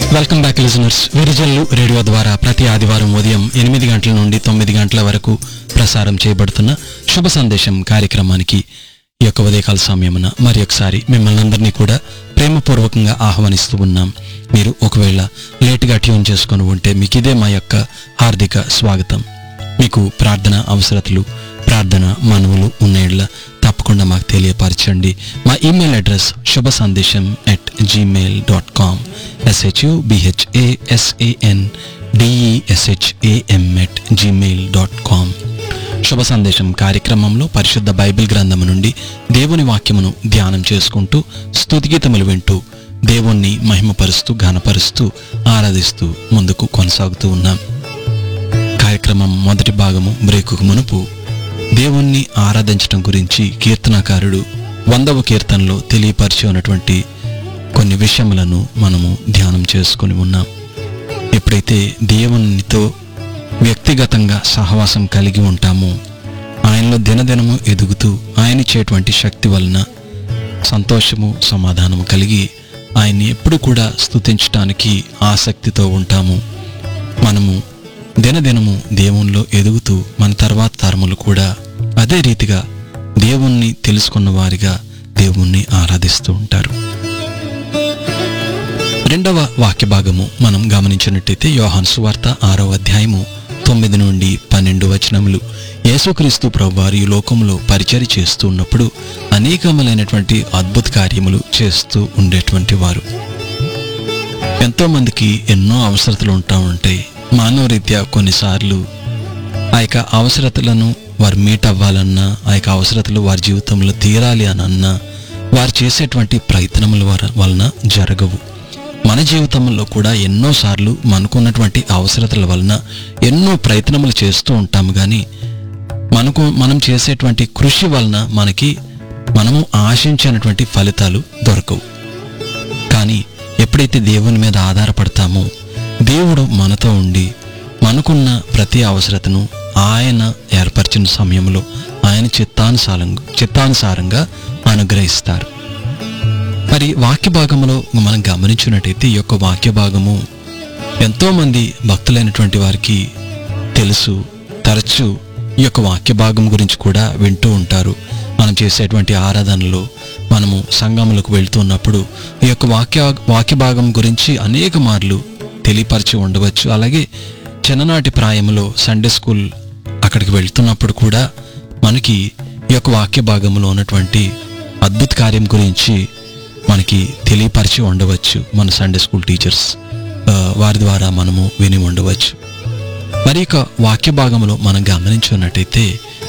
welcome back listeners Virijallu radio ద్వారా ప్రతి ఆదివారం ఉదయం ఎనిమిది గంటల నుండి తొమ్మిది గంటల వరకు ప్రసారం చేయబడుతున్న శుభ సందేశం కార్యక్రమానికి ఈ యొక్క ఉదయకాల సమయమున మరి ఒకసారి మిమ్మల్ని అందరినీ కూడా ప్రేమపూర్వకంగా ఆహ్వానిస్తూ ఉన్నాం మీరు ఒకవేళ లేటుగా ట్యూన్ చేసుకొని ఉంటే మీకు ఇదే మా యొక్క హార్దిక స్వాగతం మీకు ప్రార్థన అవసరతలు ప్రార్థన మనవులు ఉన్నేళ్ళ తప్పకుండా మాకు తెలియపరచండి మా email address Subha Sandesam at Gmail dot com SHU BHASAN DESHAM at Gmail dot com Subha Sandesam కార్యక్రమంలో పరిశుద్ధ బైబిల్ గ్రంథము నుండి దేవుని వాక్యమును ధ్యానం చేసుకుంటూ స్తుతిగీతములు వింటూ దేవుణ్ణి మహిమపరుస్తూ ఘనపరుస్తూ ఆరాధిస్తూ ముందుకు కొనసాగుతూ ఉన్నాం కార్యక్రమం మొదటి భాగము బ్రేకుకు మునుపు దేవుణ్ణి ఆరాధించడం గురించి కీర్తనాకారుడు వందవ కీర్తనలో తెలియపరిచి ఉన్నటువంటి కొన్ని విషయములను మనము ధ్యానం చేసుకొని ఉన్నాం ఎప్పుడైతే దేవునితో వ్యక్తిగతంగా సహవాసం కలిగి ఉంటామో ఆయనలో దినదినము ఎదుగుతూ ఆయన ఇచ్చేటువంటి శక్తి వలన సంతోషము సమాధానము కలిగి ఆయన్ని ఎప్పుడు కూడా స్తుతించటానికి ఆసక్తితో ఉంటాము మనము దినదినము దేవునిలో ఎదుగుతూ మన తర్వాత తరములు కూడా అదే రీతిగా దేవుణ్ణి తెలుసుకున్న వారిగా దేవుణ్ణి ఆరాధిస్తూ ఉంటారు రెండవ వాక్య భాగము మనం గమనించినట్టయితే యోహాను సువార్త ఆరో అధ్యాయము తొమ్మిది నుండి పన్నెండు వచనములు యేసుక్రీస్తు ప్రభువారు ఈ లోకంలో పరిచయం చేస్తూ ఉన్నప్పుడు అనేకములైనటువంటి అద్భుత కార్యములు చేస్తూ ఉండేటువంటి వారు ఎంతో మందికి ఎన్నో అవసరతలు ఉంటా ఉంటాయి మానవ రీత్యా కొన్నిసార్లు ఆ యొక్క అవసరతలను వారు మీట్ అవ్వాలన్నా ఆ యొక్క అవసరతలు వారి జీవితంలో తీరాలి అని అన్నా వారు చేసేటువంటి ప్రయత్నముల వర- వలన జరగవు మన జీవితంలో కూడా ఎన్నోసార్లు మనకున్నటువంటి అవసరతల వలన ఎన్నో ప్రయత్నములు చేస్తూ ఉంటాము కానీ మనకు మనం చేసేటువంటి కృషి వలన మనకి మనము ఆశించినటువంటి ఫలితాలు దొరకవు కానీ ఎప్పుడైతే దేవుని మీద ఆధారపడతామో దేవుడు మనతో ఉండి మనకున్న ప్రతి అవసరతను ఆయన ఏర్పరిచిన సమయంలో ఆయన చిత్తానుసారం చిత్తానుసారంగా అనుగ్రహిస్తారు మరి వాక్య భాగంలో మనం గమనించినట్టయితే ఈ యొక్క వాక్య భాగము ఎంతో మంది భక్తులైనటువంటి వారికి తెలుసు తరచు ఈ యొక్క వాక్య భాగం గురించి కూడా వింటూ ఉంటారు మనం చేసేటువంటి ఆరాధనలో మనము సంఘములకు వెళ్తున్నప్పుడు ఈ యొక్క వాక్య వాక్య భాగం గురించి అనేక మార్లు తెలియపరిచి ఉండవచ్చు అలాగే చిన్ననాటి ప్రాయంలో సండే స్కూల్ అక్కడికి వెళ్తున్నప్పుడు కూడా మనకి ఈ యొక్క వాక్య భాగంలో ఉన్నటువంటి అద్భుత కార్యం గురించి మనకి తెలియపరిచి ఉండవచ్చు మన సండే స్కూల్ టీచర్స్ ఆ, వారి ద్వారా మనము విని ఉండవచ్చు మరి ఇక వాక్య భాగంలో మనం గమనించున్నట్టయితే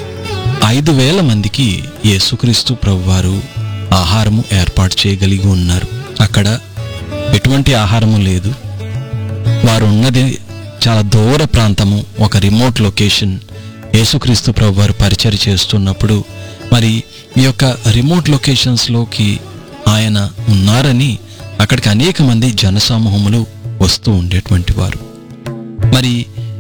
ఐదు వేల మందికి యేసుక్రీస్తు ప్రభువారు ఆహారము ఏర్పాటు చేయగలిగి ఉన్నారు అక్కడ ఎటువంటి ఆహారము లేదు వారు ఉన్నది చాలా దూర ప్రాంతము ఒక రిమోట్ లొకేషన్ యేసుక్రీస్తు ప్రభు వారు పరిచయం చేస్తున్నప్పుడు మరి ఈ యొక్క రిమోట్ లొకేషన్స్లోకి ఆయన ఉన్నారని అక్కడికి అనేక మంది జనసమూహములు వస్తూ ఉండేటువంటి వారు మరి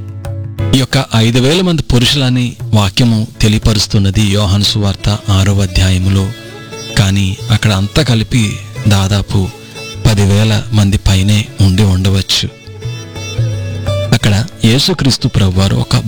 ఈ యొక్క ఐదు వేల మంది పురుషులని వాక్యము తెలియపరుస్తున్నది యోహాను సువార్త ఆరో అధ్యాయములో కానీ అక్కడ అంతా కలిపి దాదాపు పదివేల మంది పైనే ఉండి ఉండవచ్చు అక్కడ యేసుక్రీస్తు ప్రభువారు ఒక